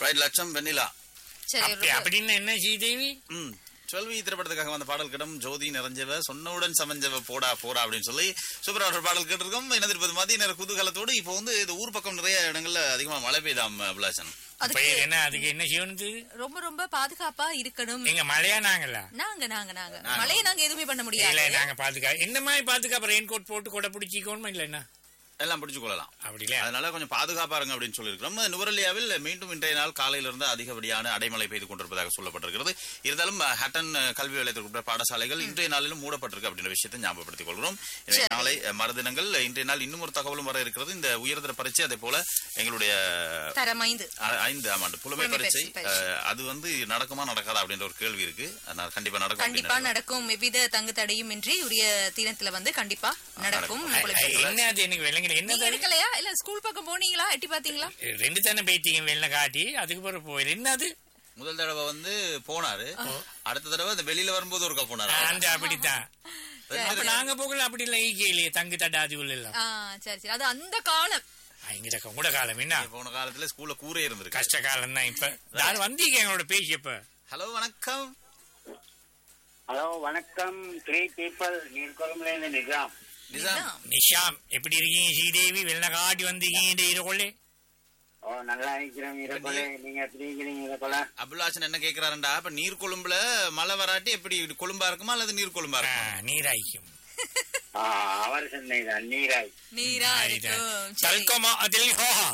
Right லட்சம் வெண்ணிலா சரி அப்படி ஒரு- அப்படின்னு என்ன ஸ்ரீதேவி ம் டுவெல்வி திரைப்படத்துக்காக வந்த பாடல் கிடம் ஜோதி நிறைஞ்சவ சொன்னவுடன் சமைஞ்சவ போடா போடா அப்படின்னு சொல்லி சூப்பரா ஒரு பாடல் கேட்டிருக்கோம் என்ன திருப்பதி மதிய நேர குதூகலத்தோடு இப்போ வந்து இந்த ஊர் பக்கம் நிறைய இடங்கள்ல அதிகமா மழை பெய்தாம் அபிலாஷன் இப்ப அதுக்கு என்ன அதுக்கு என்ன செய்யணும் ரொம்ப ரொம்ப பாதுகாப்பா இருக்கணும் எங்க மழையா நாங்களா நாங்க நாங்க நாங்க மழையை நாங்க எதுவுமே பண்ண இல்ல முடியாது நாங்க பாத்துக்கா இந்த மாதிரி பாத்துக்கா ரெயின் கோட் போட்டு கூட பிடிச்சிக்கோணுமா இல்ல என்ன எல்லாம் பிடிச்சு கொள்ளலாம் அப்படி இல்லையா அதனால கொஞ்சம் பாதுகாப்பா இருங்க அப்படின்னு சொல்லியிருக்கிறோம் நுவரலியாவில் மீண்டும் இன்றைய நாள் காலையில இருந்து அதிகப்படியான அடைமழை பெய்து கொண்டிருப்பதாக சொல்லப்பட்டிருக்கிறது இருந்தாலும் அஹ், ஹட்டன் அஹ், கல்வி நிலையத்திற்கு பாடசாலைகள் இன்றைய நாளிலும் மூடப்பட்டிருக்கு அப்படின்ற விஷயத்தை ஞாபகப்படுத்திக் கொள்கிறோம் இன்றைய நாளை அஹ், மறுதினங்கள் இன்றைய நாள் இன்னும் ஒரு தகவலும் வர இருக்கிறது இந்த உயர்தர பரீட்சை அதே போல எங்களுடைய தரமைந்து அ- ஐந்து ஆமாண்டு புலமை புலமை பரீட்சை பரீட்சை. அஹ், அது வந்து நடக்குமா நடக்காதா அப்படின்ற ஒரு கேள்வி இருக்கு அதனால கண்டிப்பா நடக்கும் கண்டிப்பா அப்படின்னு நடக்கும் எவ்வித தங்கு தடையும் இன்றி உரிய தீனத்துல வந்து கண்டிப்பா நடக்கும் நடக்கும். உங்களுக்கு ஐ- என்ன அது எனக்கு விளங்கல நீங்க என்ன எடுக்கலையா இல்ல ஸ்கூல் பக்கம் போனீங்களா எட்டி பாத்தீங்களா ரெண்டு தானே பேத்திங்க வெள்ள காட்டி அதுக்கு பிறகு போயிரு என்ன அது முதல் தடவை வந்து போனாரு அடுத்த தடவை இந்த வெளியில வரும்போது ஒருக்கா போனாரு அந்த அப்படித்தான் அப்ப நாங்க போகல அப்படி இல்ல ஈகே இல்லையே தங்கு தடாதி உள்ள எல்லாம் ஆ சரி சரி அது அந்த காலம் இங்க கூட காலம் என்ன போன காலத்துல ஸ்கூல்ல கூரே இருந்திருக்கு கஷ்ட காலம் தான் இப்ப யார் வந்தீங்க எங்களோட பேசியப்ப ஹலோ வணக்கம் ஹலோ வணக்கம் த்ரீ பீப்புள் நீர்குளம்ல இருந்து நிஜாம் நிசாம் நிஷாம் எப்படி இருக்கீங்க ஸ்ரீதேவி வெள்ள காட்டி வந்தீங்க இந்த இரவுள்ளே ஓ நல்லா இருக்கிறோம் இரக்கொலை நீங்க எப்படி இருக்கிறீங்க இரக்கொலை அபுல்லாசன் என்ன கேக்குறாருண்டா இப்ப நீர் கொழும்புல மழை வராட்டி எப்படி கொழும்பா இருக்குமா அல்லது நீர் கொழும்பா இருக்குமா நீராய்க்கும் ஆ, அவர் சொன்னீதான் நீராய் நீரா இருக்கும் சரி தல்கமா அதில் ஹோஹா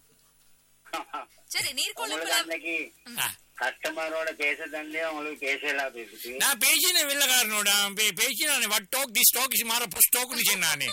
சரி நீர்கொழும்புல உங்களுக்கு அன்னைக்கு ஆ. கஸ்டமரோட பேச தந்தே உங்களுக்கு பேசலாம் பேசுது நான் பேசினேன் வெள்ளக்காரனோட அவன் பே- பேசினானே வட் டோக் தி ஸ்டோக் இஸ் மாற ஸ்டோக்னு சொன்னானே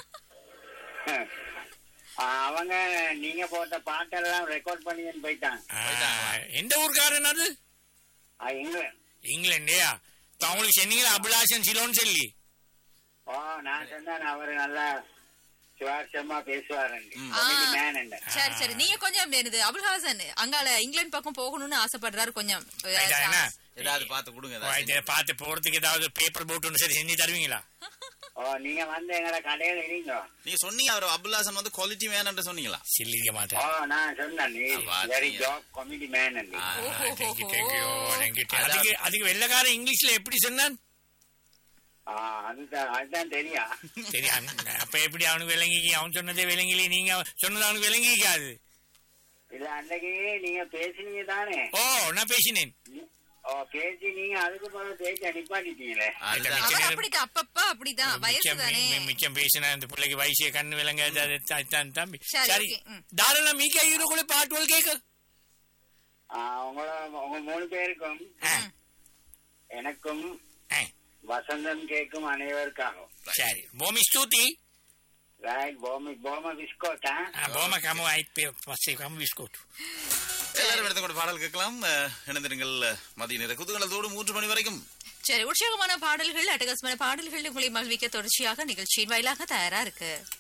ஆ, அவங்க நீங்க போட்ட பாட்டெல்லாம் ரெக்கார்ட் பண்ணின்னு போயிட்டாங்க ஆ, எந்த ஊர்க்காரன் அது ஆ, இங்கிலாந்து இங்கிலாண்டியா இப்ப அவங்களுக்கு சொன்னீங்களா அபிலாஷன் சிலோன்னு சொல்லி ஓ நான் சொன்னேன் அவரு நல்லா சுவாரஸ்யமா பேசுவாருங்க ம். comedy man ண்ட. சரி சரி நீங்க கொஞ்சம் என்னது அபுல்ஹாசன் அங்கால இங்கிலாந்து பக்கம் போகணும்னு ஆசைப்படுறாரு கொஞ்சம் ரைட்டா, என்ன? ஏதாவது பார்த்து கொடுங்க ஓ, ஏதாவது இதை பார்த்து போறதுக்கு ஏதாவது பேப்பர் போட் ஒன்று சரி செஞ்சு தருவீங்களா ஓ நீங்க வந்து எங்கட கடையில இருங்க நீங்க சொன்னீங்க அவர் அபுல்லாசன் வந்து குவாலிட்டி வேணும்னு சொன்னீங்களா சில்லிக்க ஓ மாட்டேன் நான் சொன்னேன் நீ அப்ப வெரி நீங்க- job comedy man and ah, thank you thank you thank you அதுக்கு அதுக்கு வெள்ளக்காரன் இங்கிலீஷ்ல எப்படி சொன்னான் ஆ, அதுதான் அதுதான் தெரியும் சரி அந்த- அப்ப எப்படி அவனுக்கு விளங்கி அவன் சொன்னதே விளங்கி நீங்க சொன்னது அவனுக்கு விளங்கிக்காது இல்ல அன்னைக்கு நீங்க பேசுனீங்க தானே ஓ நான் பேசினேன் ஓ பேசி நீங்க அதுக்கு பிறகு பேச்ச நிப்பாட்டிட்டீங்களே அதுதான். மிச்ச அவர் நேரம் அப்படித்தான் அப்பப்ப அப்படிதான் வயசு மிச்சம் தானே மி- மிச்சம் பேசின அந்த பிள்ளைக்கு வயசு கண்ணு விளங்காது அது த- த- தம்பி சரி, சரி okay, ம். தாராளம் மீக்க ஐயருக்குள்ள பாட்டுகள் கேட்க ஆ, உங்கள உங்க மூணு பேருக்கும் எனக்கும் ஆ, வசந்தம் கேட்கும் அனைவருக்காகவும் சரி பூமி ஸ்தூதி ரைட் போமி போம பிஸ்கோட்டா போம கம ஐப்பே பசை கம் பிஸ்கோட் எல்லாரும் எடுத்து கூட பாடல் கேட்கலாம் அஹ், இணைந்திருங்கள் அஹ், மதிய நேர குதூகலத்தோடு மூன்று மணி வரைக்கும் சரி உற்சாகமான பாடல்கள் அட்டகாசமான பாடல்கள் உங்களை மகிழ்விக்க தொடர்ச்சியாக நிகழ்ச்சியின் வாயிலாக தயாரா இருக்கு